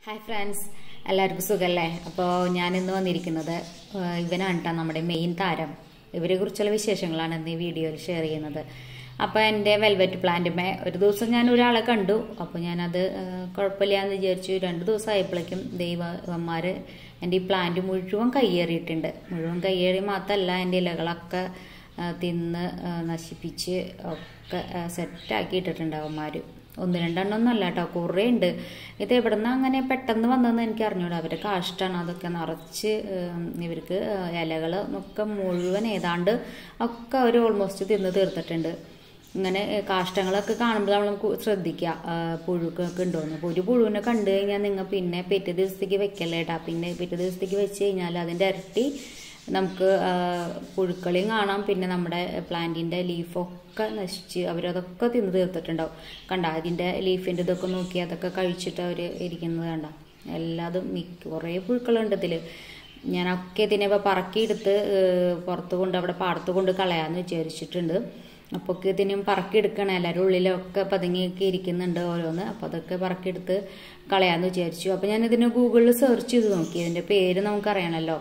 hi friends എല്ലാവർക്കും സുഖല്ലേ അപ്പോൾ ഞാൻ ഇന്ന് വന്നിരിക്കുന്നത് ആ, ഇവനാണ് കേട്ടോ നമ്മുടെ മെയിൻ താരം ഇവരെ കുറിച്ചുള്ള വിശേഷങ്ങളാണ് ഇന്ന് ഈ വീഡിയോയിൽ ഷെയർ ചെയ്യുന്നത് അപ്പോൾ എൻ്റെ വെൽവെറ്റ് പ്ലാന്റുമേ ഒരു ദിവസം ഞാൻ ഒരാളെ കണ്ടു അപ്പോൾ ഞാനത് ആ, കുഴപ്പമില്ല എന്ന് വിചാരിച്ചു രണ്ട് ദിവസം ആയപ്പോഴേക്കും ദൈവന്മാർ എൻ്റെ ഈ പ്ലാന്റ് മുഴുവൻ കയ്യേറിയിട്ടുണ്ട് മുഴുവൻ കയ്യേറി മാത്രമല്ല എൻ്റെ ഇലകളൊക്കെ ആ, തിന്ന് ആ, നശിപ്പിച്ച് ഒക്കെ സെറ്റാക്കി ഇട്ടിട്ടുണ്ട് അവന്മാർ ഒന്ന് രണ്ടെണ്ണം ഒന്നും അല്ല കേട്ടോ കുറേ ഉണ്ട് ഇത് എവിടെ നിന്ന് അങ്ങനെ പെട്ടെന്ന് വന്നതെന്ന് എനിക്ക് അറിഞ്ഞൂടാ അവരുടെ കാഷ്ടാണ് അതൊക്കെ നിറച്ച് ഉം, ഇവർക്ക് ഇലകൾ ഒക്കെ മുഴുവൻ ഏതാണ്ട് ഒക്കെ അവർ ഓൾമോസ്റ്റ് തിന്ന് തീർത്തിട്ടുണ്ട് ഇങ്ങനെ ഏ, കാഷ്ടങ്ങളൊക്കെ കാണുമ്പോൾ നമ്മൾ കു- ശ്രദ്ധിക്കുക ആ, പുഴുക്കൊക്കെ ഉണ്ടോന്ന് അപ്പോൾ ഒരു പുഴുവിനെ കണ്ടു കഴിഞ്ഞാൽ നിങ്ങൾ പിന്നെ പിറ്റേ ദിവസത്തേക്ക് വെക്കല്ലേ കേട്ടാ പിന്നെ പിറ്റേ ദിവസത്തേക്ക് വെച്ച് കഴിഞ്ഞാൽ അതിൻ്റെ ഇരട്ടി നമുക്ക് ആ, പുഴുക്കളെയും കാണാം പിന്നെ നമ്മുടെ പ്ലാന്റിന്റെ ലീഫൊക്കെ നശിച്ച് അവരതൊക്കെ തിന്ന് തീർത്തിട്ടുണ്ടാവും കണ്ട അതിന്റെ ലീഫിന്റെ ഇതൊക്കെ നോക്കി അതൊക്കെ കഴിച്ചിട്ട് അവർ ഇരിക്കുന്നത് കണ്ട എല്ലാതും മിക്ക കുറേ പുഴുക്കളുണ്ട് ഇതില് ഞാനൊക്കെ ഇതിനെ ഇപ്പൊ പറക്കിയെടുത്ത് ഏഹ്, പുറത്ത് കൊണ്ട് അവിടെ പാടത്ത് കൊണ്ട് കളയാന്ന് വിചാരിച്ചിട്ടുണ്ട് അപ്പോൾ ഒക്കെ ഇതിനും പറക്കിയെടുക്കണം എല്ലാവരും ഉള്ളിലൊക്കെ പതുങ്ങിയൊക്കെ ഇരിക്കുന്നുണ്ട് ഓരോന്ന് അപ്പോൾ അതൊക്കെ പറക്കിയെടുത്ത് കളയാന്ന് വിചാരിച്ചു അപ്പോൾ ഞാൻ ഇതിന് ഗൂഗിളിൽ സെർച്ച് ചെയ്ത് നോക്കി ഇതിന്റെ പേര് നമുക്കറിയണമല്ലോ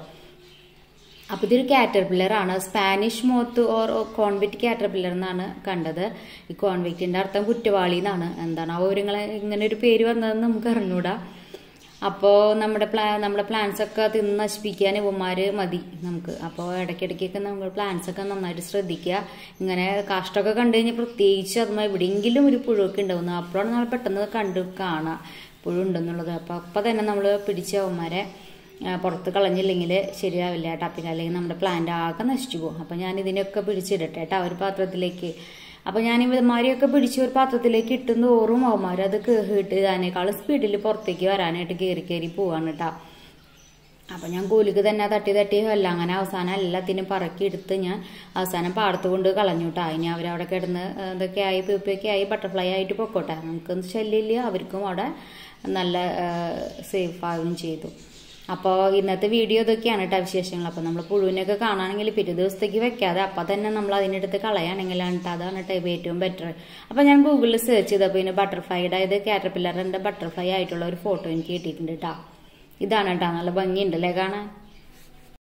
അപ്പൊ ഇതൊരു കാറ്റർപില്ലർ ആണ് Spanish moth or convict caterpillar എന്നാണ് കണ്ടത് ഈ കോൺവിക്റ്റിന്റെ അർത്ഥം കുറ്റവാളി എന്നാണ് എന്താണ് ആ വിവരങ്ങളെ ഇങ്ങനെ ഒരു പേര് വന്നതെന്ന് നമുക്ക് അറിഞ്ഞൂടാ അപ്പോൾ നമ്മുടെ പ്ലാ നമ്മുടെ പ്ലാന്റ്സ് ഒക്കെ തിന്ന് നശിപ്പിക്കാൻ ഇവന്മാര് മതി നമുക്ക് അപ്പോൾ ഇടയ്ക്കിടയ്ക്കൊക്കെ നമ്മൾ പ്ലാന്റ്സ് ഒക്കെ നന്നായിട്ട് ശ്രദ്ധിക്കുക ഇങ്ങനെ കാഷ്ടമൊക്കെ കണ്ടു കഴിഞ്ഞാൽ പ്രത്യേകിച്ച് അതുമാ എവിടെയെങ്കിലും ഒരു പുഴുവൊക്കെ ഉണ്ടാവുന്നു അപ്പോഴാണ് നമ്മൾ പെട്ടെന്ന് കണ്ടു കാണാം പുഴു ഉണ്ടെന്നുള്ളത് അപ്പോൾ അപ്പം തന്നെ നമ്മൾ പിടിച്ച അവന്മാരെ ആ, പുറത്ത് കളഞ്ഞില്ലെങ്കിൽ ശരിയാവില്ല കേട്ടോ പിന്നെ അല്ലെങ്കിൽ നമ്മുടെ പ്ലാന്റ് ആകെ നശിച്ചു പോകും അപ്പം ഞാൻ ഇതിനൊക്കെ പിടിച്ചിടട്ടെ കേട്ടോ ഒരു പാത്രത്തിലേക്ക് അപ്പം ഞാൻ ഇവന്മാരെയൊക്കെ പിടിച്ച് ഒരു പാത്രത്തിലേക്ക് ഇട്ടും തോറും അവന്മാർ അത് കേറിയിട്ട് അതിനേക്കാളും സ്പീഡിൽ പുറത്തേക്ക് വരാനായിട്ട് കയറി കയറി പോവാണ് കേട്ടോ അപ്പം ഞാൻ കൂലിക്ക് തന്നെ തട്ടി തട്ടി അല്ല അങ്ങനെ അവസാനം എല്ലാത്തിനും പറക്കി എടുത്ത് ഞാൻ അവസാനം പാടത്ത് കൊണ്ട് കളഞ്ഞു കേട്ടോ ഇനി അവരവിടെ കിടന്ന് ആ, ഇതൊക്കെ ആയി തീർപ്പൊക്കെ ആയി ബട്ടർഫ്ലൈ ആയിട്ട് പൊക്കോട്ടെ നമുക്ക് ശല്യമില്ല അവർക്കും അവിടെ നല്ല സേഫ് ആവുകയും ചെയ്തു അപ്പോൾ ഇന്നത്തെ വീഡിയോ ഇതൊക്കെയാണ് കേട്ടോ വിശേഷങ്ങൾ അപ്പോൾ നമ്മൾ പുഴുവിനൊക്കെ കാണുകയാണെങ്കിൽ പിറ്റേ ദിവസത്തേക്ക് വെക്കാതെ അപ്പം തന്നെ നമ്മൾ അതിനെടുത്ത് കളയുകയാണെങ്കിലാണ് കേട്ടോ അതാണ് കേട്ടോ ഏറ്റവും ബെറ്റർ അപ്പോൾ ഞാൻ ഗൂഗിളിൽ സെർച്ച് ചെയ്തപ്പോൾ പിന്നെ ബട്ടർഫ്ലൈയുടെ ഇത് കാറ്റർപില്ലറിൻ്റെ ബട്ടർഫ്ലൈ ആയിട്ടുള്ള ഒരു ഫോട്ടോ എനിക്ക് കിട്ടിയിട്ടുണ്ട് കേട്ടോ ഇതാണ് കേട്ടോ നല്ല ഭംഗിയുണ്ടല്ലേ കാണാൻ